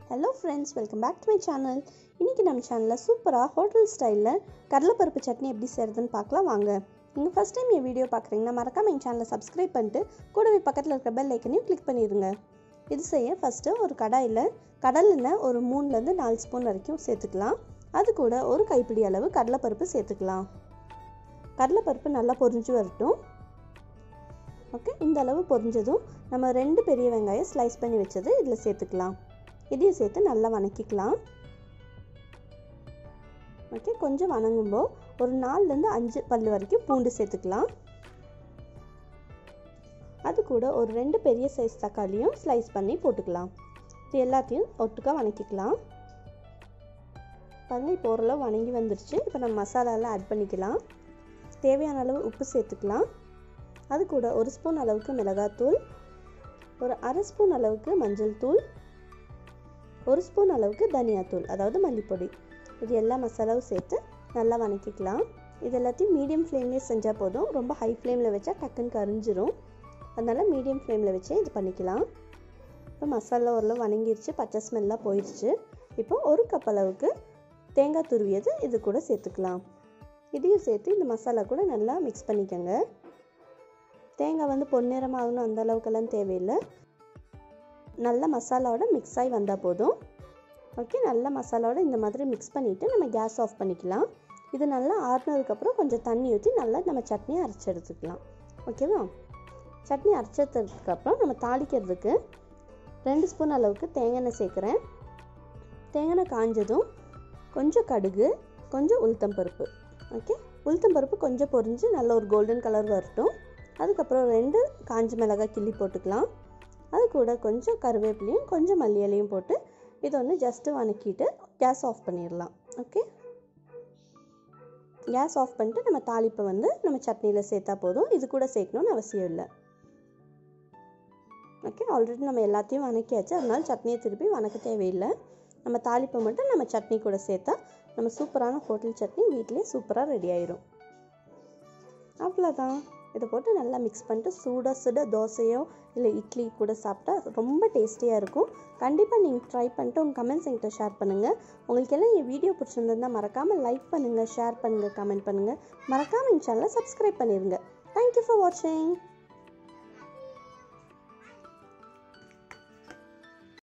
hello friends welcome back to my channel இன்றைக்கி நம்ம சேனலில் சூப்பராக ஹோட்டல் ஸ்டைலில் கடலைப்பருப்பு சட்னி எப்படி செய்கிறதுன்னு பார்க்கலாம் வாங்க நீங்கள் ஃபஸ்ட் டைம் என் வீடியோ பார்க்குறீங்கன்னா மறக்காம என் சேனலை சப்ஸ்கிரைப் பண்ணிட்டு கூடவே பக்கத்தில் இருக்கிற பெல் ஐக்கனையும் கிளிக் பண்ணிடுங்க இது செய்ய ஃபஸ்ட்டு ஒரு கடாயில் கடல் எண்ணெய் ஒரு மூணுலேருந்து நாலு ஸ்பூன் வரைக்கும் சேர்த்துக்கலாம் அது கூட ஒரு கைப்பிடி அளவு கடலைப்பருப்பு சேர்த்துக்கலாம் கடலைப்பருப்பு நல்லா பொரிஞ்சு வரட்டும் ஓகே இந்த அளவு பொரிஞ்சதும் நம்ம ரெண்டு பெரிய வெங்காயம் ஸ்லைஸ் பண்ணி வச்சது இதில் சேர்த்துக்கலாம் இதையும் சேர்த்து நல்லா வணக்கிக்கலாம் ஓகே கொஞ்சம் வணங்கும்போது ஒரு நாலுலேருந்து அஞ்சு பல் வரைக்கும் பூண்டு சேர்த்துக்கலாம் அது கூட ஒரு ரெண்டு பெரிய சைஸ் தக்காளியும் ஸ்லைஸ் பண்ணி போட்டுக்கலாம் இது எல்லாத்தையும் ஒட்டுக்கா வணக்கிக்கலாம் பாருங்கள் இப்போ ஓரளவு வணங்கி வந்துருச்சு இப்போ நம்ம மசாலாலாம் ஆட் பண்ணிக்கலாம் தேவையான அளவு உப்பு சேர்த்துக்கலாம் அது கூட ஒரு ஸ்பூன் அளவுக்கு மிளகாத்தூள் ஒரு அரை ஸ்பூன் அளவுக்கு மஞ்சள் தூள் ஒரு ஸ்பூன் அளவுக்கு தனியாத்தூள் அதாவது மல்லிப்பொடி இது எல்லா மசாலாவும் சேர்த்து நல்லா வணக்கிக்கலாம் இது எல்லாத்தையும் மீடியம் ஃப்ளேம்லேயே செஞ்சால் போதும் ரொம்ப ஹை ஃப்ளேமில் வச்சா டக்குன்னு கரிஞ்சிரும் அதனால் மீடியம் ஃப்ளேமில் வச்சே இது பண்ணிக்கலாம் இப்போ மசாலா ஓரளவு வணங்கிருச்சு பச்சை ஸ்மெல்லாம் போயிடுச்சு இப்போ ஒரு கப் அளவுக்கு தேங்காய் துருவியது இது கூட சேர்த்துக்கலாம் இதையும் சேர்த்து இந்த மசாலா கூட நல்லா மிக்ஸ் பண்ணிக்கோங்க தேங்காய் வந்து பொன்னிறமாகணும் அந்த அளவுக்கெல்லாம் தேவையில்லை நல்ல மசாலாவோட மிக்ஸ் ஆகி வந்தால் போதும் ஓகே நல்ல மசாலாவோட இந்த மாதிரி மிக்ஸ் பண்ணிவிட்டு நம்ம கேஸ் ஆஃப் பண்ணிக்கலாம் இது நல்லா ஆறுனதுக்கப்புறம் கொஞ்சம் தண்ணி ஊற்றி நல்லா நம்ம சட்னியை அரைச்சி எடுத்துக்கலாம் ஓகேவா சட்னி அரைச்சதுக்கப்புறம் நம்ம தாளிக்கிறதுக்கு ரெண்டு ஸ்பூன் அளவுக்கு தேங்காய் எண்ணெய் சேர்க்குறேன் தேங்காய் எண்ணெய் காஞ்சதும் கொஞ்சம் கடுகு கொஞ்சம் உளுத்தம் பருப்பு ஓகே உளுத்தம் பருப்பு கொஞ்சம் பொரிஞ்சு நல்ல ஒரு கோல்டன் கலர் வரட்டும் அதுக்கப்புறம் ரெண்டு காஞ்ச மிளகாய் கிள்ளி போட்டுக்கலாம் அது கூட கொஞ்சம் கருவேப்பிலையும் கொஞ்சம் மல்லி இலையும் போட்டு இதை வந்து ஜஸ்ட்டு வணக்கிட்டு கேஸ் ஆஃப் பண்ணிடலாம் ஓகே கேஸ் ஆஃப் பண்ணிட்டு நம்ம தாளிப்பை வந்து நம்ம சட்னியில் சேர்த்தா போதும் இது கூட சேர்க்கணும்னு அவசியம் இல்லை ஓகே ஆல்ரெடி நம்ம எல்லாத்தையும் வணக்கியாச்சு அதனால சட்னியை திருப்பி வணக்க தேவையில்லை நம்ம தாளிப்பை மட்டும் நம்ம சட்னி கூட சேர்த்தா நம்ம சூப்பரான ஹோட்டல் சட்னி வீட்டிலே சூப்பராக ரெடி ஆயிரும் அவ்வளோதான் இதை போட்டு நல்லா மிக்ஸ் பண்ணிட்டு சுட சுட தோசையோ இல்லை இட்லி கூட சாப்பிட்டா ரொம்ப டேஸ்டியாக இருக்கும் கண்டிப்பாக நீங்கள் ட்ரை பண்ணிட்டு உங்கள் கமெண்ட்ஸ் என்கிட்ட ஷேர் பண்ணுங்கள் உங்களுக்கு எல்லாம் என் வீடியோ பிடிச்சிருந்தா மறக்காமல் லைக் பண்ணுங்கள் ஷேர் பண்ணுங்கள் கமெண்ட் பண்ணுங்கள் மறக்காமல் என் சேனலை சப்ஸ்கிரைப் பண்ணிடுங்க தேங்க்யூ ஃபார் வாட்சிங்